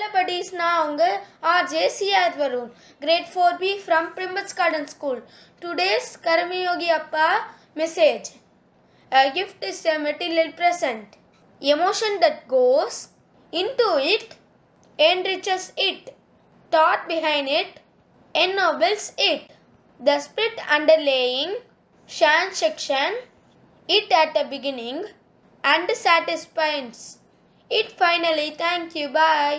hello buddies நான் உங்க RJ CR Varun grade 4B from Primbats Garden School today's Karmiyogi Appa message a gift is a material present emotion that goes into it enriches it thought behind it ennobles it the spirit underlaying transaction it at the beginning and satisfies it finally thank you bye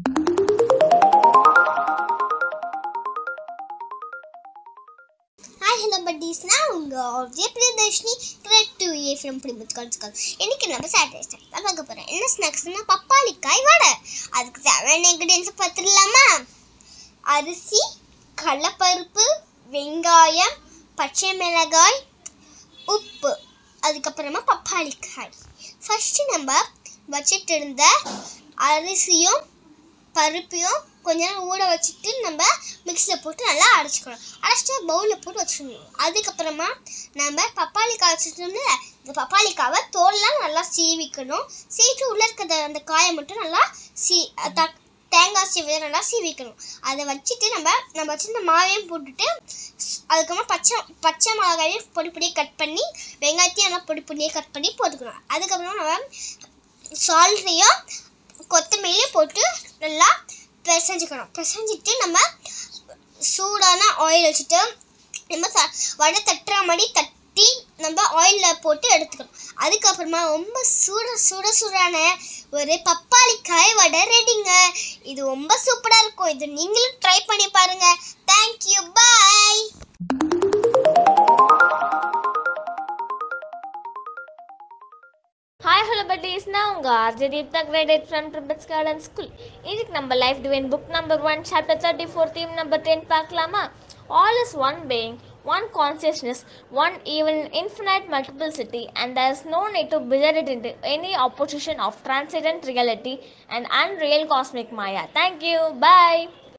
hi hello buddies நான் உங்கள் Vijay Priyadarshini grade two A from பிரிமத் கால் இன்னைக்கு நம்ம Saturday snacks தான் பார்க்க போகிறோம் என்ன ஸ்நாக்ஸ்னா பப்பாளிக்காய் வடை அதுக்கு தேவையான இன்க்ரீடியன்ஸை பார்த்துடலாமா அரிசி கடலப்பருப்பு வெங்காயம் பச்சை மிளகாய் உப்பு அதுக்கப்புறமா பப்பாளிக்காய் ஃபஸ்ட்டு நம்ம வச்சிட்டு இருந்த அரிசியும் பருப்பையும் கொஞ்ச நேரம் ஊற வச்சுட்டு நம்ம மிக்ஸியில் போட்டு நல்லா அரைச்சிக்கணும் அரைச்சிட்டு பவுலில் போட்டு வச்சிடணும் அதுக்கப்புறமா நம்ம பப்பாளி காய் வச்சுட்டோம்ல இந்த பப்பாளிக்காவை தோல்லாம் நல்லா சீவிக்கணும் சீவிட்டு உள்ளே இருக்கிற அந்த காயை மட்டும் நல்லா சீ த தேங்காய் சீவியை நல்லா சீவிக்கணும் அதை வச்சுட்டு நம்ம நம்ம வச்சிருந்த மாவையும் போட்டுட்டு ஸ்- அதுக்கப்புறமா பச்சை பச்சை மிளகாயும் பொடி பொடியாக கட் பண்ணி வெங்காயத்தையும் நல்லா பொடி பொடியாக கட் பண்ணி போட்டுக்கணும் அதுக்கப்புறமா நம்ம சால்ட்டையும் கொத்தமல்லியும் போட்டு நல்லா பிசைஞ்சுக்கணும் பிசைஞ்சிட்டு நம்ம சூடான ஆயில் வச்சுட்டு நம்ம த வடை தட்டுற மாதிரி தட்டி நம்ம ஆயிலில் போட்டு எடுத்துக்கணும் அதுக்கப்புறமா ரொம்ப சூட சுட சூடான ஒரு பப்பாளி காய் வடை ரெடிங்க இது ரொம்ப சூப்பராக இருக்கும் இது நீங்களும் ட்ரை பண்ணி பாருங்க thank you bye hi hello buddies நான் உங்கள் RJ Deeptha graded from triples garden school இதுக்கு நம்ம life divine book number one chapter thirty four theme number ten பார்க்கலாமா all is one being one consciousness one even infinite multiplicity and there is no need to measure it into any opposition of transcendent reality and unreal cosmic maya thank you bye